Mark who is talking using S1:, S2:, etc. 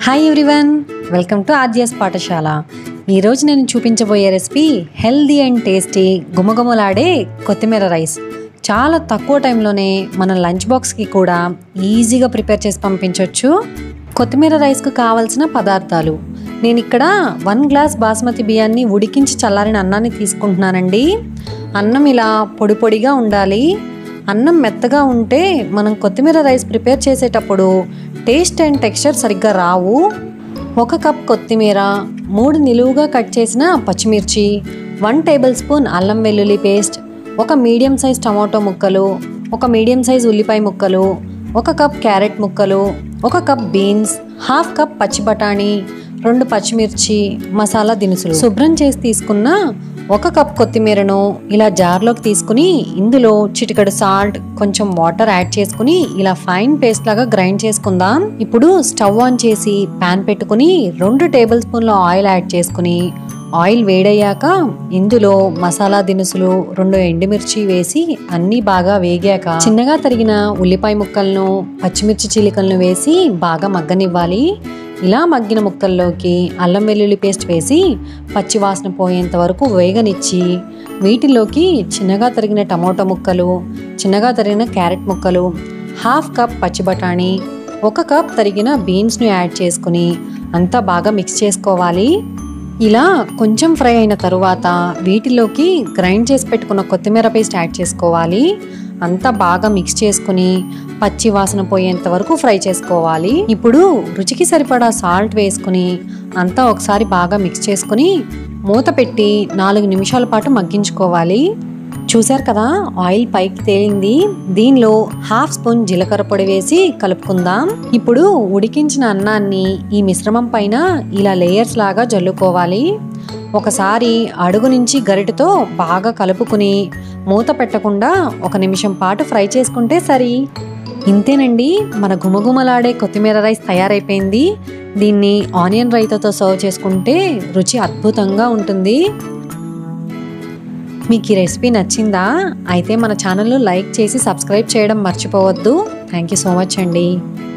S1: hi everyone welcome to RGS పాఠశాల ఈరోజు నేను చూపించబోయే రెసిపీ హెల్దీ అండ్ టేస్టీ గుమగుమలాడే కొత్తిమీర రైస్ చాలా తక్కువ టైంలోనే మన లంచ్ బాక్స్కి కూడా ఈజీగా ప్రిపేర్ చేసి పంపించవచ్చు కొత్తిమీర రైస్కు కావాల్సిన పదార్థాలు నేను ఇక్కడ వన్ గ్లాస్ బాస్మతి బియ్యాన్ని ఉడికించి చల్లారిన అన్నాన్ని తీసుకుంటున్నానండి అన్నం ఇలా పొడి పొడిగా ఉండాలి అన్నం మెత్తగా ఉంటే మనం కొత్తిమీర రైస్ ప్రిపేర్ చేసేటప్పుడు టేస్ట్ అండ్ టెక్స్చర్ సరిగ్గా రావు ఒక కప్ కొత్తిమీర మూడు నిలువుగా కట్ చేసిన పచ్చిమిర్చి వన్ టేబుల్ స్పూన్ అల్లం వెల్లుల్లి పేస్ట్ ఒక మీడియం సైజ్ టమాటో ముక్కలు ఒక మీడియం సైజ్ ఉల్లిపాయ ముక్కలు ఒక కప్ క్యారెట్ ముక్కలు ఒక కప్ బీన్స్ హాఫ్ కప్ పచ్చి బఠానీ రెండు పచ్చిమిర్చి మసాలా దినుసులు శుభ్రం చేసి తీసుకున్న ఒక కప్ కొత్తిమీరను ఇలా జార్లోకి తీసుకుని ఇందులో చిటికెడు సాల్ట్ కొంచెం వాటర్ యాడ్ చేసుకుని ఇలా ఫైన్ పేస్ట్ లాగా గ్రైండ్ చేసుకుందాం ఇప్పుడు స్టవ్ ఆన్ చేసి పాన్ పెట్టుకుని రెండు టేబుల్ స్పూన్ల ఆయిల్ యాడ్ చేసుకుని ఆయిల్ వేడయ్యాక ఇందులో మసాలా దినుసులు రెండు ఎండుమిర్చి వేసి అన్నీ బాగా వేగాక చిన్నగా తరిగిన ఉల్లిపాయ ముక్కలను పచ్చిమిర్చి చీలికలను వేసి బాగా మగ్గనివ్వాలి ఇలా మగ్గిన ముక్కల్లోకి అల్లం వెల్లుల్లి పేస్ట్ వేసి పచ్చి వాసన పోయేంత వరకు వేగనిచ్చి వీటిలోకి చిన్నగా తరిగిన టమోటా ముక్కలు చిన్నగా తరిగిన క్యారెట్ ముక్కలు హాఫ్ కప్ పచ్చి బఠానీ ఒక కప్ తరిగిన బీన్స్ను యాడ్ చేసుకుని అంతా బాగా మిక్స్ చేసుకోవాలి ఇలా కొంచెం ఫ్రై అయిన తరువాత వీటిలోకి గ్రైండ్ చేసి పెట్టుకున్న కొత్తిమీర పేస్ట్ యాడ్ చేసుకోవాలి అంతా బాగా మిక్స్ చేసుకుని పచ్చి వాసన పోయేంత వరకు ఫ్రై చేసుకోవాలి ఇప్పుడు రుచికి సరిపడా సాల్ట్ వేసుకుని అంతా ఒకసారి బాగా మిక్స్ చేసుకుని మూత పెట్టి నాలుగు నిమిషాల పాటు మగ్గించుకోవాలి చూశారు కదా ఆయిల్ పైకి తేలింది దీనిలో హాఫ్ స్పూన్ జీలకర్ర పొడి వేసి కలుపుకుందాం ఇప్పుడు ఉడికించిన అన్నాన్ని ఈ మిశ్రమం పైన ఇలా లేయర్స్ లాగా జల్లుకోవాలి ఒకసారి అడుగు నుంచి గరిటతో బాగా కలుపుకుని మూత పెట్టకుండా ఒక నిమిషం పాటు ఫ్రై చేసుకుంటే సరి ఇంతేనండి మన గుమగుమలాడే కొత్తిమీర రైస్ తయారైపోయింది దీన్ని ఆనియన్ రైతాతో సర్వ్ చేసుకుంటే రుచి అద్భుతంగా ఉంటుంది మీకు ఈ రెసిపీ నచ్చిందా అయితే మన ఛానల్లో లైక్ చేసి సబ్స్క్రైబ్ చేయడం మర్చిపోవద్దు థ్యాంక్ యూ సో మచ్ అండి